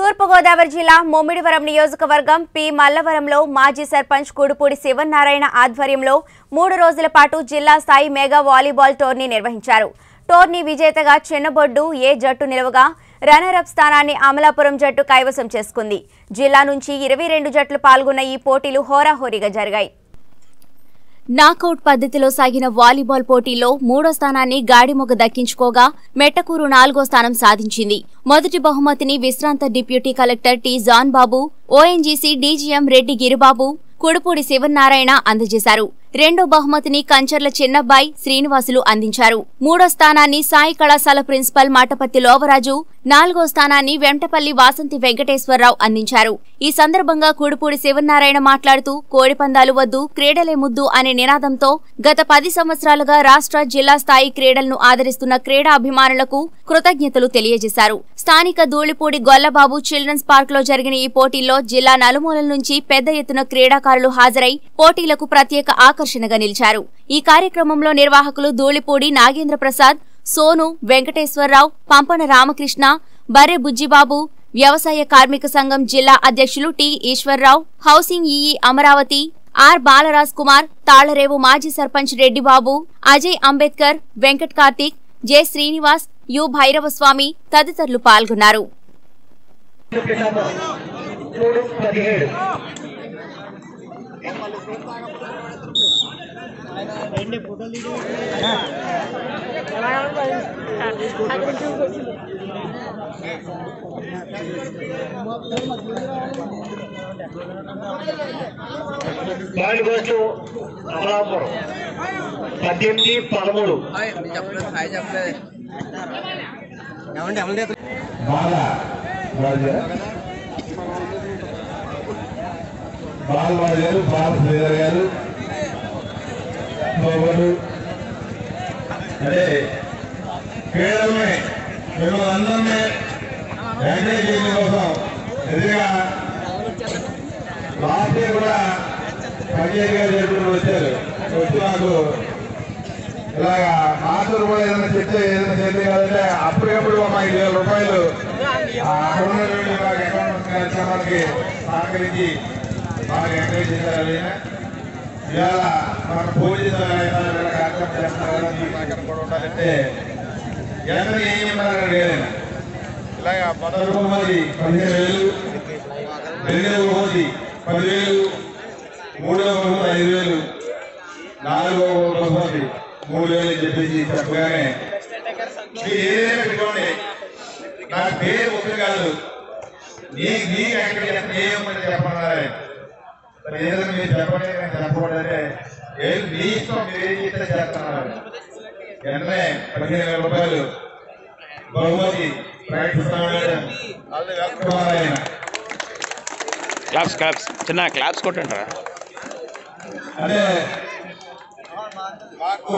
తూర్పుగోదావరి జిల్లా ముమ్మిడివరం నియోజకవర్గం పి మల్లవరంలో మాజీ సర్పంచ్ కుడుపూడి శివనారాయణ ఆధ్వర్యంలో మూడు రోజుల పాటు జిల్లా స్థాయి మెగా వాలీబాల్ టోర్నీ నిర్వహించారు టోర్నీ విజేతగా చిన్నబొడ్డు ఏ జట్టు నిలవగా రన్నరప్ స్థానాన్ని అమలాపురం జట్టు కైవసం చేసుకుంది జిల్లా నుంచి ఇరవై రెండు జట్లు పాల్గొన్న ఈ పోటీలు హోరాహోరీగా జరిగాయి నాకౌట్ పద్ధతిలో సాగిన వాలీబాల్ పోటీలో మూడో స్థానాన్ని గాడిమొగ దక్కించుకోగా మెట్టకూరు నాలుగో స్థానం సాధించింది మొదటి బహుమతిని విశ్రాంత deputy collector T John Babu ONGC DGM Reddy Giribabu Kudupudi Sivanarayana అందజేశారు రెండో బహుమతిని కంచర్ల చిన్నబ్బాయి శ్రీనివాసులు అందించారు మూడో స్థానాన్ని సాయి కళాశాల ప్రిన్సిపల్ మాటపత్తి లోవరాజు నాలుగో స్థానాన్ని వెంటపల్లి వాసంతి వెంకటేశ్వరరావు అందించారు ఈ సందర్భంగా కుడుపూడి శివనారాయణ మాట్లాడుతూ కోడిపందాలు వద్దు క్రీడలే ముద్దు అనే నినాదంతో గత పది సంవత్సరాలుగా రాష్ట్ర జిల్లా స్థాయి క్రీడలను ఆదరిస్తున్న క్రీడా అభిమానులకు కృతజ్ఞతలు తెలియజేశారు స్థానిక ధూళిపూడి గొల్లబాబు చిల్డ్రన్స్ పార్క్ లో జరిగిన ఈ పోటీల్లో జిల్లా నలుమూలల నుంచి పెద్ద ఎత్తున క్రీడాకారులు హాజరై పోటీలకు ప్రత్యేక ఆకర్షణగా నిలిచారు ఈ కార్యక్రమంలో నిర్వాహకులు ధూళిపూడి నాగేంద్ర ప్రసాద్ సోను వెంకటేశ్వరరావు పంపన రామకృష్ణ బర్రె బుజ్జిబాబు వ్యవసాయ కార్మిక సంఘం జిల్లా అధ్యక్షులు T Eswararao housing EE Amaravati R Balaraj Kumar Talarevu మాజీ సర్పంచ్ రెడ్డిబాబు అజయ్ అంబేద్కర్ వెంకట్ కార్తీక్ జె శ్రీనివాస్ యు భైరవస్వామి తదితరులు పాల్గొన్నారు మూడు పదిహేడు పాయింట్ కోస్ట్ అమలాపురం పద్దెనిమిది పదమూడు హాయ్ మీరు చెప్పలేదు హాయ్ చెప్పలేదు ఏమండి అమలు బాల రాజా బాలరాజు గారు బాల శ్రీధర్ గారు బాబులు అంటే క్రీడల్ని మిమ్మల్ని అందరినీ ఎంకరేజ్ చేయడం కోసం ఎదురుగా లాస్ట్ ఇయర్ కూడా పంచాయతీ గారు జరుపుకుంటూ వచ్చారు వచ్చి నాకు ఇలాగా మాటలు కూడా ఏదైనా చెప్తే ఏదైనా చేస్తే కాదంటే అప్పటికప్పుడు ఒక ఐదు వేల రూపాయలు ఆ అక్కడ ఉన్నటువంటి మాకు అకౌంట్ కార్యక్రమానికి సహకరించి బాగా ఎంకరేజ్ చేశారు ఆయన ఇవాళ మన పూజిత కార్యక్రమం చేస్తున్నారు కదా మీకు అక్కడ కూడా ఉండాలంటే ఎంత ఏం చెప్పారు లేదైనా ఇలాగా మొదటి బహుమతి పదిహేను వేలు రెండవ బహుమతి పదివేలు మూడవ బహుమతి ఐదు వేలు నాలుగవ బహుమతి మూడు వేలు అని చెప్పేసి చెప్పగానే మీరు ఏదైనా పెట్టుకోండి నా పేరు ఒకటి కాదు నీ నీ ఎక్కడ ఏమని చెప్పన్నారే మరి ఏదైనా మీరు చెప్పండి నేను చెప్పకూడదు అంటే ఏది మీ ఇష్టం మీరు ఏం చేస్తే చేస్తున్నారు వెంటనే పదిహేను వేల రూపాయలు బహుమతి ప్రకటిస్తున్నాడు ఆయన క్లాప్స్ క్లాప్స్ చిన్న క్లాప్స్ కొట్టండి రా అదే మాకు